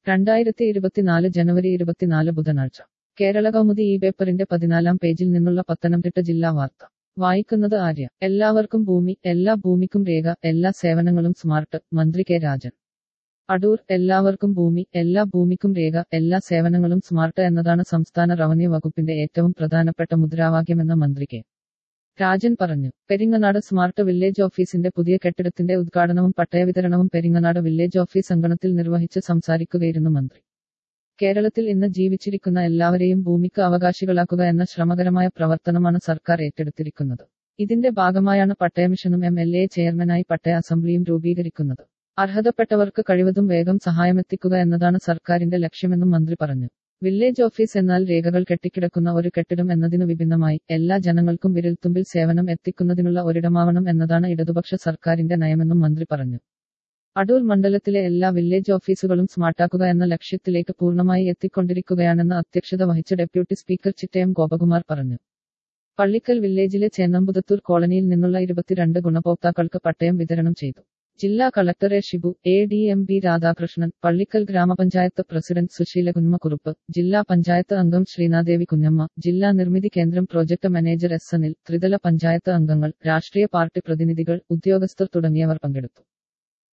രണ്ടായിരത്തി ഇരുപത്തിനാല് ജനുവരി ഇരുപത്തിനാല് ബുധനാഴ്ച കേരള കൗമുദി ഈ പേപ്പറിന്റെ പതിനാലാം പേജിൽ നിന്നുള്ള പത്തനംതിട്ട ജില്ലാ വാർത്ത വായിക്കുന്നത് ആര്യ എല്ലാവർക്കും ഭൂമി എല്ലാ ഭൂമിക്കും രേഖ എല്ലാ സേവനങ്ങളും സ്മാർട്ട് മന്ത്രി കെ രാജൻ അടൂർ എല്ലാവർക്കും ഭൂമി എല്ലാ ഭൂമിക്കും രേഖ എല്ലാ സേവനങ്ങളും സ്മാർട്ട് എന്നതാണ് സംസ്ഥാന റവന്യൂ വകുപ്പിന്റെ ഏറ്റവും പ്രധാനപ്പെട്ട മുദ്രാവാക്യമെന്ന് മന്ത്രി കെ രാജൻ പറഞ്ഞു പെരിങ്ങനാട് സ്മാർട്ട് വില്ലേജ് ഓഫീസിന്റെ പുതിയ കെട്ടിടത്തിന്റെ ഉദ്ഘാടനവും പട്ടയ വിതരണവും പെരിങ്ങനാട് വില്ലേജ് ഓഫീസ് അങ്കണത്തിൽ നിർവഹിച്ച് സംസാരിക്കുകയായിരുന്നു മന്ത്രി കേരളത്തിൽ ഇന്ന് ജീവിച്ചിരിക്കുന്ന എല്ലാവരെയും ഭൂമിക്ക് അവകാശികളാക്കുക എന്ന ശ്രമകരമായ പ്രവർത്തനമാണ് സർക്കാർ ഏറ്റെടുത്തിരിക്കുന്നത് ഇതിന്റെ ഭാഗമായാണ് പട്ടയ മിഷനും എം എൽ എ ചെയർമാനായി പട്ടയ അസംബ്ലിയും രൂപീകരിക്കുന്നത് അർഹതപ്പെട്ടവർക്ക് കഴിവതും വേഗം സഹായമെത്തിക്കുക എന്നതാണ് സർക്കാരിന്റെ ലക്ഷ്യമെന്നും മന്ത്രി പറഞ്ഞു വില്ലേജ് ഓഫീസ് എന്നാൽ രേഖകൾ കെട്ടിക്കിടക്കുന്ന ഒരു കെട്ടിടം എന്നതിനു വിഭിന്നമായി എല്ലാ ജനങ്ങൾക്കും വിരൽത്തുമ്പിൽ സേവനം എത്തിക്കുന്നതിനുള്ള ഒരിടമാവണം എന്നതാണ് ഇടതുപക്ഷ സർക്കാരിന്റെ നയമെന്നും മന്ത്രി പറഞ്ഞു അടൂർ മണ്ഡലത്തിലെ എല്ലാ വില്ലേജ് ഓഫീസുകളും സ്മാർട്ടാക്കുക എന്ന ലക്ഷ്യത്തിലേക്ക് പൂർണ്ണമായി എത്തിക്കൊണ്ടിരിക്കുകയാണെന്ന് അധ്യക്ഷത വഹിച്ച ഡെപ്യൂട്ടി സ്പീക്കർ ചിറ്റയം ഗോപകുമാർ പറഞ്ഞു പള്ളിക്കൽ വില്ലേജിലെ ചേന്നമ്പുതത്തൂർ കോളനിയിൽ നിന്നുള്ള ഇരുപത്തിരണ്ട് ഗുണഭോക്താക്കൾക്ക് പട്ടയം വിതരണം ചെയ്തു ജില്ലാ കളക്ടറെ Shibu A D M B Radhakrishnan Pallikkal ഗ്രാമപഞ്ചായത്ത് പ്രസിഡന്റ് സുശീല കുഞ്ഞമ്മക്കുറുപ്പ് ജില്ലാ പഞ്ചായത്ത് അംഗം ശ്രീനാദേവി കുഞ്ഞമ്മ ജില്ലാ നിർമ്മിതി കേന്ദ്രം പ്രോജക്ട് മാനേജർ എസ് അനിൽ ത്രിതല പഞ്ചായത്ത് അംഗങ്ങൾ രാഷ്ട്രീയ പാർട്ടി പ്രതിനിധികൾ ഉദ്യോഗസ്ഥർ തുടങ്ങിയവർ പങ്കെടുത്തു